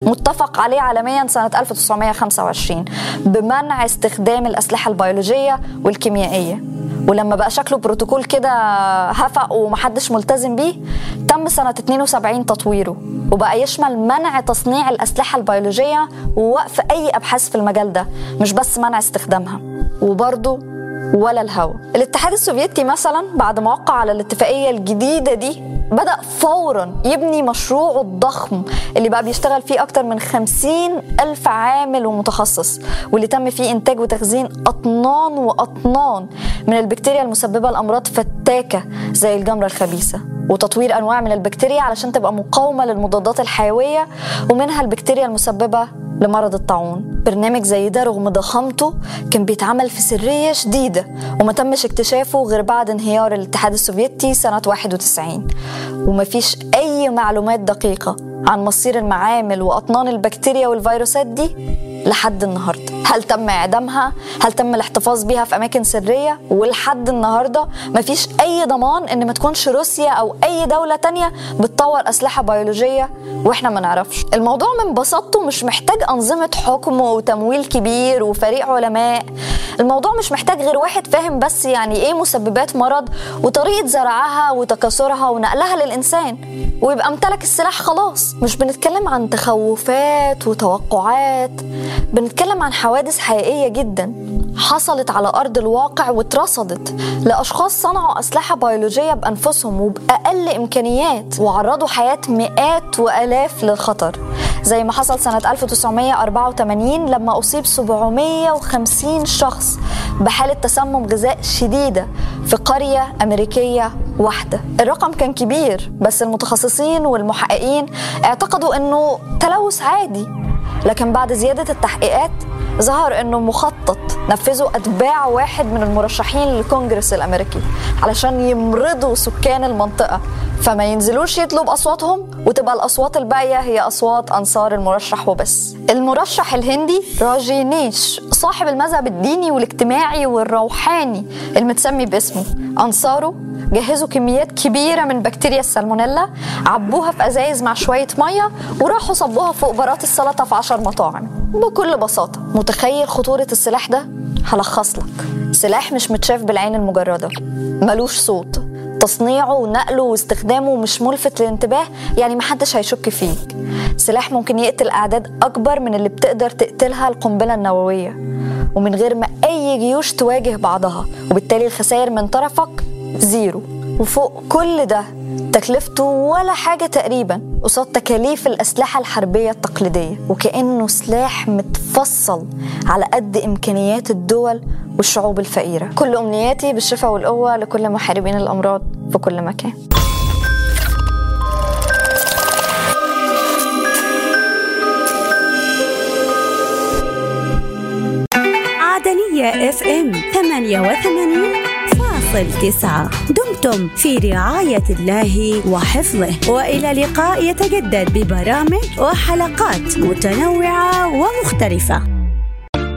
متفق عليه عالميا سنة 1925 بمنع استخدام الأسلحة البيولوجية والكيميائية ولما بقى شكله بروتوكول كده هفق ومحدش ملتزم بيه تم سنة 72 تطويره وبقى يشمل منع تصنيع الأسلحة البيولوجية ووقف أي أبحاث في المجال ده مش بس منع استخدامها وبرضه ولا الهوى الاتحاد السوفيتي مثلا بعد ما وقع على الاتفاقية الجديدة دي بدأ فورا يبني مشروعه الضخم اللي بقى بيشتغل فيه أكتر من خمسين ألف عامل ومتخصص واللي تم فيه إنتاج وتخزين أطنان وأطنان من البكتيريا المسببة لأمراض فتاكة زي الجمرة الخبيثة وتطوير أنواع من البكتيريا علشان تبقى مقاومة للمضادات الحيوية ومنها البكتيريا المسببة لمرض الطاعون برنامج زي ده رغم ضخامته كان بيتعمل في سرية شديدة وما تمش اكتشافه غير بعد انهيار الاتحاد السوفيتي سنة 91 ومفيش أي معلومات دقيقة عن مصير المعامل وأطنان البكتيريا والفيروسات دي لحد النهارده هل تم اعدامها هل تم الاحتفاظ بيها في اماكن سريه ولحد النهارده مفيش اي ضمان ان ما تكونش روسيا او اي دوله تانية بتطور اسلحه بيولوجيه واحنا ما نعرفش الموضوع من بساطته مش محتاج انظمه حكم وتمويل كبير وفريق علماء الموضوع مش محتاج غير واحد فاهم بس يعني ايه مسببات مرض وطريقه زرعها وتكاثرها ونقلها للانسان ويبقى امتلك السلاح خلاص مش بنتكلم عن تخوفات وتوقعات بنتكلم عن حوادث حقيقية جدا حصلت على أرض الواقع واترصدت لأشخاص صنعوا أسلحة بيولوجية بأنفسهم وبأقل إمكانيات وعرضوا حياة مئات وآلاف للخطر زي ما حصل سنة 1984 لما أصيب 750 شخص بحالة تسمم غذاء شديدة في قرية أمريكية واحدة الرقم كان كبير بس المتخصصين والمحققين اعتقدوا أنه تلوث عادي لكن بعد زيادة التحقيقات ظهر انه مخطط نفذه اتباع واحد من المرشحين للكونجرس الامريكي علشان يمرضوا سكان المنطقه فما ينزلوش يطلب اصواتهم وتبقى الاصوات الباقيه هي اصوات انصار المرشح وبس المرشح الهندي راجي نيش صاحب المذهب الديني والاجتماعي والروحاني المتسمي باسمه انصاره جهزوا كميات كبيره من بكتيريا السالمونيلا عبوها في ازايز مع شويه ميه وراحوا صبوها فوق برات السلطه في 10 مطاعم بكل بساطه متخيل خطوره السلاح ده هلخص لك سلاح مش متشاف بالعين المجرده ملوش صوت تصنيعه ونقله واستخدامه مش ملفت للانتباه يعني محدش هيشك فيك سلاح ممكن يقتل أعداد أكبر من اللي بتقدر تقتلها القنبلة النووية ومن غير ما أي جيوش تواجه بعضها وبالتالي الخسائر من طرفك زيرو وفوق كل ده تكلفته ولا حاجة تقريبا قصاد تكاليف الأسلحة الحربية التقليدية وكأنه سلاح متفصل على قد إمكانيات الدول والشعوب الفقيرة كل أمنياتي بالشفاء والقوة لكل محاربين الأمراض في كل مكان عدنية اف ام 88 فاصل تسعة دمتم في رعاية الله وحفظه وإلى لقاء يتجدد ببرامج وحلقات متنوعة ومختلفة